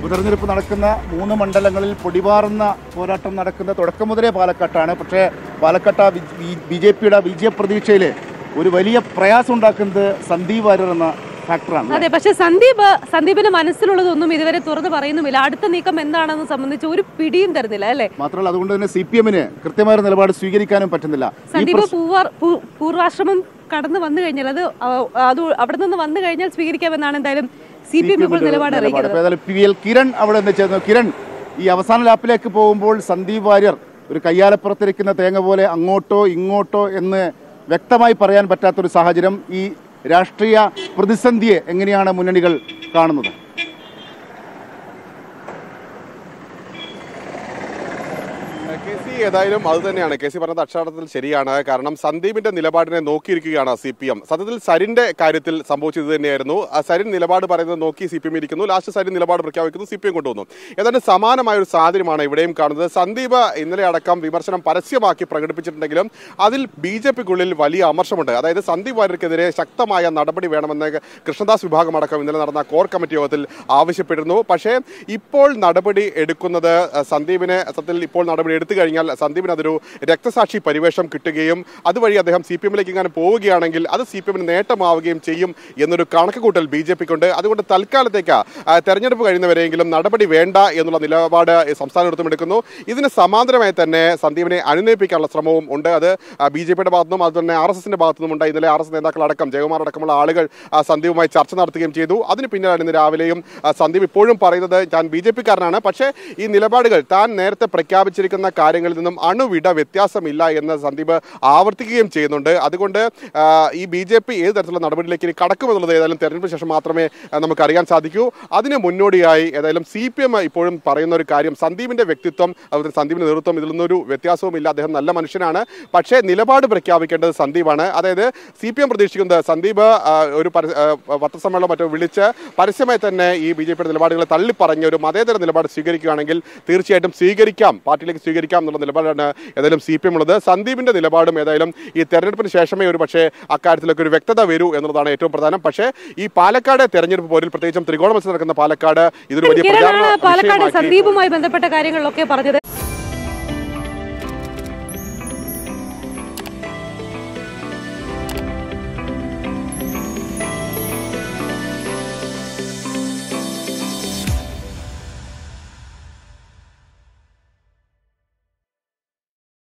ഉപതെരഞ്ഞെടുപ്പ് നടക്കുന്ന മൂന്ന് മണ്ഡലങ്ങളിൽ പൊടിപാറുന്ന പോരാട്ടം നടക്കുന്ന തുടക്കം മുതലേ പാലക്കാട്ടാണ് പക്ഷേ പാലക്കാട്ട ബി ജെ പിയുടെ വിജയപ്രതീക്ഷയിൽ ഒരു വലിയ പ്രയാസം ഉണ്ടാക്കുന്നത് സന്ദീപ് വാര്യർ എന്ന ഫാക്ടറാണ് അതെ പക്ഷെ സന്ദീപ് സന്ദീപിന്റെ മനസ്സിലുള്ളതൊന്നും ഇതുവരെ തുറന്നു പറയുന്നുമില്ല അടുത്ത നീക്കം എന്താണെന്ന് സംബന്ധിച്ച് ഒരു പിടിയും തരുന്നില്ല അല്ലേ മാത്രമല്ല അതുകൊണ്ട് തന്നെ സി പി എമ്മിന് കൃത്യമായ ഒരു നിലപാട് സ്വീകരിക്കാനും പറ്റുന്നില്ല ഈ സന്ദീപ് പ്രശ്നം- പൂവാർ പൂ- പൂർവാശ്രമം കടന്നു വന്നു കഴിഞ്ഞാൽ അത് അ- അത് അവിടെ നിന്ന് വന്നു കഴിഞ്ഞാൽ സ്വീകരിക്കാമെന്നാണ് എന്തായാലും സി പി എം ഇപ്പോൾ CPM ന്റെ നിലപാട് നിലപാട്. അറിയിക്കുന്നത് അപ്പോൾ ഏതായാലും പി എൽ കിരൺ അവിടെ എന്ന് ചേർന്നു കിരൺ ഈ അവസാന ലാപ്പിലേക്ക് പോകുമ്പോൾ സന്ദീപ് വാര്യർ ഒരു കയ്യാലപ്പുറത്തിരിക്കുന്ന തേങ്ങ പോലെ അങ്ങോട്ടോ ഇങ്ങോട്ടോ എന്ന് വ്യക്തമായി പറയാൻ പറ്റാത്തൊരു സാഹചര്യം ഈ രാഷ്ട്രീയ പ്രതിസന്ധിയെ എങ്ങനെയാണ് മുന്നണികൾ കാണുന്നത് കെ സി ഏതായാലും അത് തന്നെയാണ് കെ സി പറഞ്ഞത് അക്ഷരാർത്ഥത്തിൽ ശരിയാണ് കാരണം സന്ദീപിന്റെ നിലപാടിനെ നോക്കിയിരിക്കുകയാണ് സി പി എം സത്യത്തിൽ സരിന്റെ കാര്യത്തിൽ സംഭവിച്ചത് തന്നെയായിരുന്നു ആ സരിൻ നിലപാട് പറയുന്നത് നോക്കി സി പി എം ഇരിക്കുന്നു ലാസ്റ്റ് സരിൻ നിലപാട് പ്രഖ്യാപിക്കുന്നു സി പി എം കൊണ്ടുവന്നു ഏതാണ്ട് സമാനമായ ഒരു സാഹചര്യമാണ് ഇവിടെയും കാണുന്നത് സന്ദീപ് ഇന്നലെ അടക്കം വിമർശനം പരസ്യമാക്കി പ്രകടിപ്പിച്ചിട്ടുണ്ടെങ്കിലും അതിൽ ബി ജെ പിക്കുള്ളിൽ വലിയ അമർഷമുണ്ട് അതായത് സന്ദീപ് വാര്യർക്കെതിരെ ശക്തമായ നടപടി വേണമെന്ന് കൃഷ്ണദാസ് വിഭാഗം അടക്കം ഇന്നലെ നടന്ന കോർ കമ്മിറ്റി യോഗത്തിൽ ആവശ്യപ്പെട്ടിരുന്നു പക്ഷേ ഇപ്പോൾ നടപടി എടുക്കുന്നത് അഹ്, സന്ദീപിനെ സത്യത്തിൽ ഇപ്പോൾ നടപടി എടുത്തു കഴിഞ്ഞാൽ സന്ദീപിന് അതൊരു രക്തസാക്ഷി പരിവേഷം കിട്ടുകയും അതുവഴി അദ്ദേഹം സി പി എമ്മിലേക്ക് ഇങ്ങനെ പോവുകയാണെങ്കിൽ അത് സി പി എമ്മിന് നേട്ടമാവുകയും ചെയ്യും എന്നൊരു കണക്ക് കൂട്ടൽ ബി ജെ പിക്കുണ്ട് അതുകൊണ്ട് തൽക്കാലത്തേക്ക് ആ, തെരഞ്ഞെടുപ്പ് കഴിയുന്നവരെങ്കിലും നടപടി വേണ്ട എന്നുള്ള നിലപാട് സംസ്ഥാന നേതൃത്വം എടുക്കുന്നു ഇതിന് സമാന്തരമായി തന്നെ സന്ദീപിനെ അനുനയിപ്പിക്കാനുള്ള ശ്രമവും ഉണ്ട് അത് ബി ജെ പിയുടെ ഭാഗത്തുനിന്നും അതുപോലെ തന്നെ ആർ എസ് എസിന്റെ ഭാഗത്തുനിന്നും ഉണ്ട് ഇന്നലെ ആർ എസ് നേതാക്കളടക്കം ജയകുമാർ അടക്കമുള്ള ആളുകൾ ആ, സന്ദീപുമായി ചർച്ച നടത്തുകയും ചെയ്തു അതിന് പിന്നാലാണ് ഇന്ന് രാവിലെയും ആ, സന്ദീപ് ഇപ്പോഴും പറയുന്നത് താൻ ബി ജെ പിക്കാരനാണ് പക്ഷേ ഈ നിലപാടുകൾ താൻ നേരത്തെ പ്രഖ്യാപിച്ചിരിക്കുന്ന കാര്യങ്ങളിൽ നിന്നും അണുവിട വ്യത്യാസമില്ല എന്ന് സന്ദീപ് ആവർത്തിക്കുകയും ചെയ്യുന്നുണ്ട് അതുകൊണ്ട് ആ, ഈ ബി ജെ പി ഏത് തരത്തിലുള്ള നടപടിയിലേക്ക് ഇനി കടക്കുമെന്നുള്ളത് ഏതായാലും തെരഞ്ഞെടുപ്പിന് ശേഷം മാത്രമേ ആ, നമുക്ക് അറിയാൻ സാധിക്കൂ അതിന് മുന്നോടിയായി ഏതായാലും സി പി എം ഇപ്പോഴും പറയുന്ന ഒരു കാര്യം സന്ദീപിന്റെ വ്യക്തിത്വം അതുപോലെ സന്ദീപിന്റെ നേതൃത്വം ഇതിൽ നിന്നൊരു വ്യത്യാസവും ഇല്ല അദ്ദേഹം നല്ല മനുഷ്യനാണ് പക്ഷേ നിലപാട് പ്രഖ്യാപിക്കേണ്ടത് സന്ദീപാണ് അതായത് സി പി എം പ്രതീക്ഷിക്കുന്നത് സന്ദീപ് ആ, ഒരു പര- ആ, പത്രസമ്മേളനം മറ്റോ വിളിച്ച് പരസ്യമായി തന്നെ ഈ ബി ജെ പിയുടെ നിലപാടുകളെ തള്ളിപ്പറഞ്ഞ ഒരു മതേതര നിലപാട് സ്വീകരിക്കുകയാണെങ്കിൽ തീർച്ചയായിട്ടും സ്വീകരിക്കാം പാർട്ടിയിലേക്ക് സ്വീകരിക്കാം എന്നുള്ള നിലപാടാണ് ഏതായാലും സി പി എം ഉള്ളത് സന്ദീപിന്റെ നിലപാടും ഏതായാലും ഈ തെരഞ്ഞെടുപ്പിന് ശേഷമേ ഒരു പക്ഷേ അക്കാര്യത്തിലൊക്കെ ഒരു വ്യക്തത വരൂ എന്നുള്ളതാണ് ഏറ്റവും പ്രധാനം പക്ഷേ ഈ പാലക്കാട് തെരഞ്ഞെടുപ്പ് പോരിൽ പ്രത്യേകിച്ചും ത്രികോണ മത്സരം നടക്കുന്ന പാലക്കാട് ഇതൊരു വലിയ കിരണാണ് പ്രചാരണ പാലക്കാട് വിഷയമാക്കി സന്ദീപുമായി ബന്ധപ്പെട്ട കാര്യങ്ങളിലൊക്കെ പറഞ്ഞത്